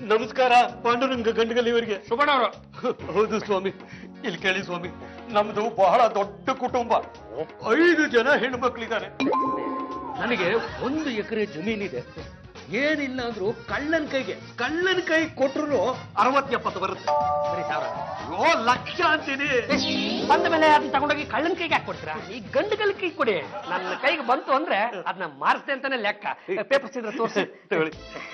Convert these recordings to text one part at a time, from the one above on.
ನಮಸ್ಕಾರ ಪಾಂಡುರಂಗ ಗಂಡಗಲಿಯವರಿಗೆ ಸುಬ್ಬಣ್ಣ ಅವರು ಹೌದು ಸ್ವಾಮಿ ಇಲ್ಲಿ ಕೇಳಿ ಸ್ವಾಮಿ ನಮ್ದು ಬಹಳ ದೊಡ್ಡ ಕುಟುಂಬ ಐದು ಜನ ಹೆಣ್ಮಕ್ಳಿದ್ದಾರೆ ನನಗೆ ಒಂದು ಎಕರೆ ಜಮೀನಿದೆ ಏನಿಲ್ಲ ಅಂದ್ರೂ ಕಳ್ಳನ ಕೈಗೆ ಕಳ್ಳನ ಕೈ ಕೊಟ್ರು ಅರವತ್ ಎಪ್ಪತ್ತು ಬರುತ್ತೆ ಸರಿ ಸಾವಿರ ಓ ಲಕ್ಷ ಅಂತೀನಿ ಬಂದ ಮೇಲೆ ಅದನ್ನ ತಗೊಂಡೋಗಿ ಕಳ್ಳನ ಕೈಗೆ ಹಾಕೊಡ್ತೀರಾ ಈ ಗಂಡುಗಲ್ ಕೈ ಕೊಡಿ ನನ್ನ ಕೈಗೆ ಬಂತು ಅಂದ್ರೆ ಅದನ್ನ ಮಾರಿಸ್ತೆ ಅಂತಾನೆ ಲೆಕ್ಕ ಪೇಪರ್ಸ್ ಇದ್ರೆ ತೋರಿಸಿ ತಗೊಳ್ಳಿ.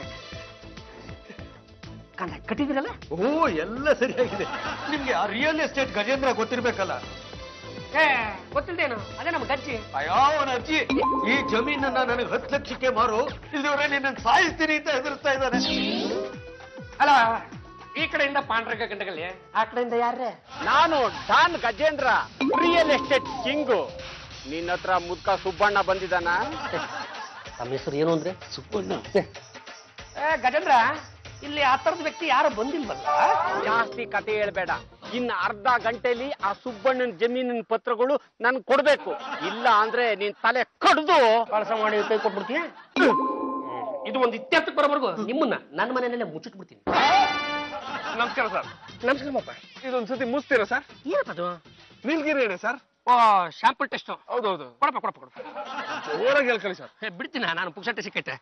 ಕಂಡ ಕಟ್ಟಿದಿರಲ್ಲ ಓ ಎಲ್ಲ ಸರಿಯಾಗಿದೆ ನಿಮ್ಗೆ ಆ ರಿಯಲ್ ಎಸ್ಟೇಟ್ ಗಜೇಂದ್ರ ಗೊತ್ತಿರ್ಬೇಕಲ್ಲ ಏ ಗೊತ್ತಿಲ್ದೇನು ಅದೇ ನಮ್ಮ ಗಜ್ಜಿ ಅವನ ಅಜ್ಜಿ ಈ ಜಮೀನನ್ನ ನನಗೆ ಹತ್ತು ಲಕ್ಷಕ್ಕೆ ಮಾರು ಇಲ್ದವ್ರೆ ನಿನ್ನ ಸಾಯಿಸ್ತೀನಿ ಅಂತ ಹೆದರ್ಸ್ತಾ ಇದ್ದಾನೆ ಅಲ್ಲ ಈ ಕಡೆಯಿಂದ ಪಾಂಡ್ರಂಗ ಗಂಡಗಲ್ಲಿ ಆ ಕಡೆಯಿಂದ ಯಾರೇ ನಾನು don Gajendra real estate king ನಿನ್ನ ಹತ್ರ ಮುದ್ಕ ಸುಬ್ಬಣ್ಣ ಬಂದಿದ್ದಾನ ನಮ್ಮ ಹೆಸರು ಏನು ಅಂದ್ರೆ ಸುಬ್ಬಣ್ಣ ಏ ಗಜೇಂದ್ರ ಇಲ್ಲಿ ಆ ತರದ ವ್ಯಕ್ತಿ ಯಾರು ಬಂದಿಲ್ವಲ್ಲ ಜಾಸ್ತಿ ಕತೆ ಹೇಳ್ಬೇಡ ಇನ್ನ ಅರ್ಧ ಗಂಟೆಲಿ ಆ ಸುಬ್ಬಣ್ಣನ ಜಮೀನಿನ ಪತ್ರಗಳು ನನ್ ಕೊಡ್ಬೇಕು ಇಲ್ಲ ಅಂದ್ರೆ ನೀನ್ ತಲೆ ಕಡ್ದು ಕಳಸ ಮಾಡಿ ಕೈ ಕೊಟ್ಬಿಡ್ತೀಯ ಇದು ಒಂದು ಇತ್ಯರ್ಥಕ್ಕೆ ಬರೋವರೆಗೂ ನಿಮ್ಮನ್ನ ನನ್ನ ಮನೆಯಲ್ಲೇ ಮುಚ್ಚಿಟ್ಬಿಡ್ತೀನಿ ನಮಸ್ಕಾರ ಸರ್ ನಮಸ್ಕಾರಪ್ಪ ಇದೊಂದ್ ಸತಿ ಮುಸ್ತೀರಾ ಸರ್ ಏನಪ್ಪ ಅದು ನೀಲ್ಗಿರಿ ಹೇಳಿ ಸರ್ ಓ ಶಾಂಪಲ್ ಟೆಸ್ಟ್ ಹೌದೌದು ಕೊಡಪ್ಪ ಕೊಡಪ್ಪ ಕೊಡಪ್ಪ ಜೋರಾಗಿ ಹೇಳ್ಕೊಳ್ಳಿ ಸರ್ ಏ, ಬಿಡ್ತೀನ ನಾನು ಪುಕ್ಷಟ್ಟೆ ಸಿಕ್ಕೈತೆ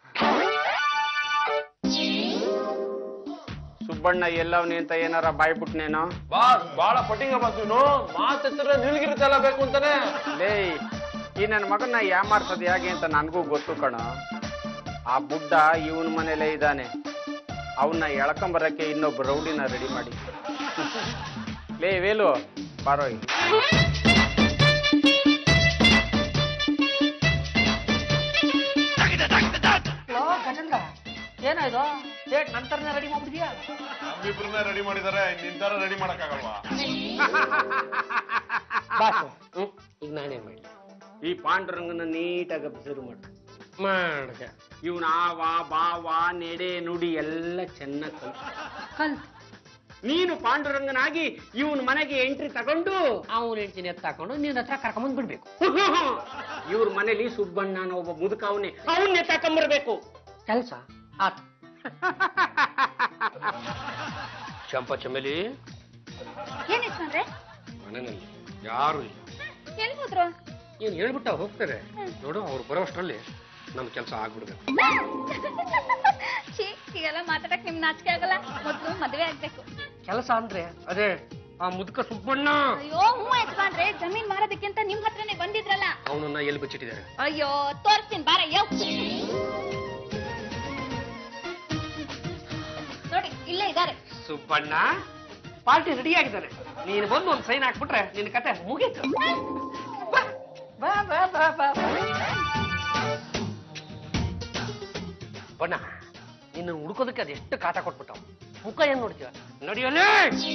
ಸುಬ್ಬಣ್ಣ ಎಲ್ಲವನಿ ಅಂತ ಏನಾರ ಬಾಯ್ಬಿಟ್ನೇನೋ ಬಾಸ್ ಬಾಳ ಪಟ್ಟಿಂಗ ಬಾಸ್ ಇವನು ಮಾತೆತ್ತಿರ ನೀಲ್ಗಿರಿ ತಲ ಬೇಕು ಅಂತಾನೆ ಲೇ ಈ ನನ್ನ ಮಗನ್ನ ಯಾಮಾರ್ಸೋದು ಹೇಗೆ ಅಂತ ನನಗೂ ಗೊತ್ತು ಕಣ ಆ ಬುಡ್ಡ ಇವನ್ ಮನೇಲೇ ಇದ್ದಾನೆ ಅವನ್ನ ಎಳ್ಕೊಂಬರಕ್ಕೆ ಇನ್ನೊಬ್ಬ ರೌಡಿನ ರೆಡಿ ಮಾಡಿ ಲೇ ವೇಲು ಬಾರೋ ಇಲ್ಲಿ. ಹಲೋ ಗಜೇಂದ್ರ ಏನಾಯ್ತು ಡೇಟ್ ನಂತರನೇ ರೆಡಿ ಮಾಡ್ಬಿಟ್ಟಿದ್ಯಾ ನಮ್ಮಿಬ್ರನ್ನ ರೆಡಿ ಮಾಡಿದಾರೆ ನಿನ್ ತರ ರೆಡಿ ಮಾಡಕ್ಕಾಗಲ್ವಾ ಬಾಸು ಹ್ಮ್ ಈಗ ನಾನೇನ್ ಮಾಡಲಿ ಈ ಪಾಂಡುರಂಗನ ನೀಟಾಗಿ ಅಬ್ಸರ್ವ್ ಮಾಡು ಮಾಡ್ಕ ಇವನ ಆವ ಬಾವ ನೆಡೆ ನುಡಿ ಎಲ್ಲ ಚೆನ್ನಾಗಿ ಕಲ್ತು ಕಲ್ ನೀನು ಪಾಂಡುರಂಗನಾಗಿ ಇವನ್ ಮನೆಗೆ ಎಂಟ್ರಿ ತಗೊಂಡು ಅವನು ಹೇಳ್ತೀನಿ ಎತ್ತ ಹಾಕೊಂಡು ನಿನ್ನ ಹತ್ರ ಕರ್ಕೊಂಬಂದ್ ಬಿಡ್ಬೇಕು ಇವ್ರ ಮನೇಲಿ ಸುಬ್ಬಣ್ಣ ಅನ್ನೋ ಒಬ್ಬ ಮುದುಕ ಅವನೇ ಅವನ್ನೇ ತಕೊಂಬರ್ಬೇಕು ಕೆಲಸ ಆತ ಚಂಪ ಚಮೇಲಿ ಏನ್ ಯಜಮಾನ್ರೆ ಮನೆಯಲ್ಲಿ ಯಾರು ಇಲ್ಲ ಎಲ್ಲಿ ಹೋದ್ರು ಏನ್ ಹೇಳ್ಬಿಟ್ಟ ಹೋಗ್ತಾರೆ ನೋಡು ಅವ್ರು ಬರೋಷ್ಟರಲ್ಲಿ ನಮ್ ಕೆಲಸ ಆಗ್ಬಿಡ್ಬೇಕು ಛೀ ಹೀಗೆಲ್ಲ ಮಾತಾಡಕ್ ನಿಮ್ ನಾಚಿಕೆ ಆಗಲ್ಲ ಮೊದ್ಲು ಮದ್ವೆ ಆಗ್ಬೇಕು ಕೆಲಸ ಅಂದ್ರೆ ಅದೇ ಆ ಮುದುಕ ಸುಬ್ಬಣ್ಣ ಅಯ್ಯೋ ಹ್ಞೂ ಯಜಮಾನ್ರೆ ಜಮೀನ್ ಮಾರೋದಕ್ಕೆ ಅಂತ ನಿಮ್ ಹತ್ರನೇ ಬಂದಿದ್ರಲ್ಲ ಅವನನ್ನ ಎಲ್ಲಿ ಬಚ್ಚಿಟ್ಟಿದ್ದಾರೆ ಅಯ್ಯೋ ತೋರಿಸ್ತೀನಿ ಬಾರ ಯೋ ನೋಡಿ ಇಲ್ಲೇ ಇದಾರೆ ಸುಬ್ಬಣ್ಣ ಪಾರ್ಟಿ ರೆಡಿ ಆಗಿದ್ದಾರೆ ನೀನು ಬಂದು ಒಂದು ಸೈನ್ ಹಾಕ್ಬಿಟ್ರೆ ನಿನ್ನ ಕತೆ ಮುಗೀತು ಬಾ ಬಾ ಬಾ ಬಾ ಬಾ ಬಣ್ಣ ನಿನ್ನ ಹುಡ್ಕೋದಕ್ಕೆ ಅದೆಷ್ಟು ಕಾಟ ಕೊಟ್ಬಿಟ್ಟವ್ ಮುಖ ಏನ್ ನೋಡ್ತೀವ ನಡಿಯಲೇ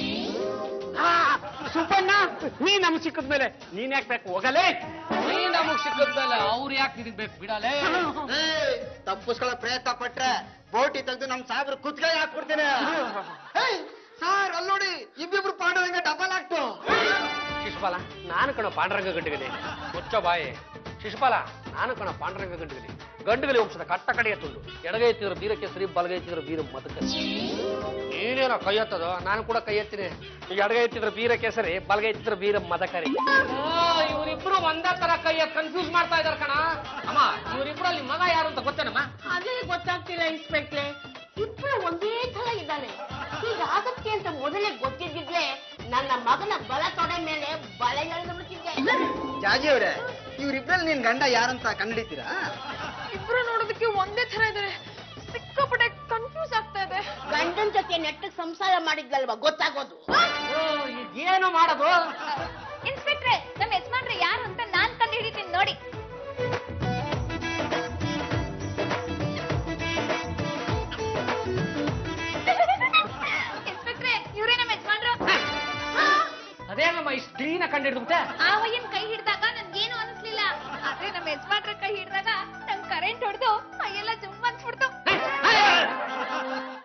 ಸುಬ್ಬಣ್ಣ ನೀ ನಮ್ಗ್ ಸಿಕ್ಕದ್ಮೇಲೆ ನೀನ್ ಯಾಕೆ ಬೇಕು ಹೋಗಲೇ ನೀ ನಮಗ್ ಸಿಕ್ಕದ್ಮೇಲೆ ಅವ್ರು ಯಾಕೆ ನಿನಗ್ ಬೇಕು ಬಿಡಲೇ ತಪ್ಪಿಸ್ಕೊಳ್ಳೋ ಪ್ರಯತ್ನ ಪಟ್ರೆ ಬೋಟಿ ತೆಗೆದು ನಮ್ ಸಾಬ್ರು ಕುತ್ಕೈ ಹಾಕ್ಬಿಡ್ತೀನಿ ಸರ್ ಅಲ್ಲಿ ನೋಡಿ ಇಬ್ಬಿಬ್ರು ಪಾಂಡವಂಗ ಡಬಲ್ ಆಗ್ತು ಶಿಶುಪಾಲ ನಾನು ಕಣ ಪಾಂಡುರಂಗ ಗಂಡುಗಲಿ ಮುಚ್ಚ ಬಾಯಿ ಶಿಶುಪಾಲ ನಾನು ಕಣ ಪಾಂಡುರಂಗ ಗಂಡುಗಲಿ ಗಂಡುಗಲಿ ವಂಶದ ಕಟ್ಟ ಕಡೆಯ ತುಂಡು ಎಡಗೈ ಎತ್ತಿದ್ರು ಬೀರಕ್ಕೆ ಸರಿ ಬಲಗೈ ಎತ್ತಿದ್ರು ಬೀರ ಮದಕ ನೀನೇನೋ ಕೈ ಎತ್ತದು ನಾನು ಕೂಡ ಕೈ ಎತ್ತೀನಿ ಈಗ ಎಡಗೈ ಎತ್ತಿದ್ರು ಬೀರ ಕೇಸರಿ ಬಲಗೈ ಎತ್ತಿದ್ರು ಬೀರ ಮದಕರಿ ಇವರಿಬ್ರು ಒಂದೇ ತರ ಕೈ ಕನ್ಫ್ಯೂಸ್ ಮಾಡ್ತಾ ಇದಾರೆ ಕಣ ಅಮ್ಮ ಇವರಿಬ್ರಲ್ಲಿ ಮಗ ಯಾರು ಅಂತ ಗೊತ್ತೇನಮ್ಮ ಅದೇ ಗೊತ್ತಾಗ್ತಿಲ್ಲ ಇನ್ಸ್ಪೆಕ್ಟ್ರೆ ಇಬ್ರು ಒಂದೇ ತರ ಇದ್ದಾನೆ ಹೀಗಾಗತ್ತೆ ಅಂತ ಮೊದಲೇ ಗೊತ್ತಿದ್ದಿದ್ರೆ ನನ್ನ ಮಗನ ಬಲ ತೊಡೆ ಮೇಲೆ ಬಲೆ ಎಳೆದು ಬಿಡ್ತಿದ್ದೆ ಜಾಜಿ ಅವ್ರೆ ಇವ್ರಿಬ್ರಲ್ಲಿ ನಿನ್ ಗಂಡ ಯಾರಂತ ಕಂಡಿಡ್ತೀರಾ ಇಬ್ರು ನೋಡೋದಕ್ಕೆ ಒಂದೇ ತರ ಇದಾರೆ ಸಿಕ್ಕಾಪಟ್ಟೆ ಕನ್ಫ್ಯೂಸ್ ಆಗ್ತಾ ಇದೆ ಗಂಡನ್ ಜೊತೆ ನೆಟ್ಟಗ್ ಸಂಸಾರ ಮಾಡಿದ್ಲಲ್ವಾ ಗೊತ್ತಾಗೋದು ಏನು ಮಾಡೋದು ಇನ್ಸ್ಪೆಕ್ಟ್ರೆ ನಮ್ಮ ಯಜಮಾನ್ರೆ ಯಾರು ಅಂತ ನಾನ್ ಕಂಡು ಹಿಡಿತೀನಿ ನೋಡಿ ಇನ್ಸ್ಪೆಕ್ಟ್ರೆ ಇವರೇ ನಮ್ಮ ಯಜಮಾನ್ರು ಅದೇನಮ್ಮ ಇಷ್ಟು ಕ್ಲೀನ್ ಕಂಡಿಡ್ಬಿಟ್ಟೆ ಆ ವಯ್ಯನ್ ಕೈ ಹಿಡ್ದಾಗ ನನ್ಗೇನು ಅನಿಸ್ಲಿಲ್ಲ ಆದ್ರೆ ನಮ್ಮ ಯಜಮಾನ್ರ ಕೈ ಹಿಡ್ದಾಗ ನಂಗ್ ಕರೆಂಟ್ ಹೊಡೆದು ಮೈಯೆಲ್ಲ ಜುಮ್ ಅನ್ಸ್ಬಿಡ್ತು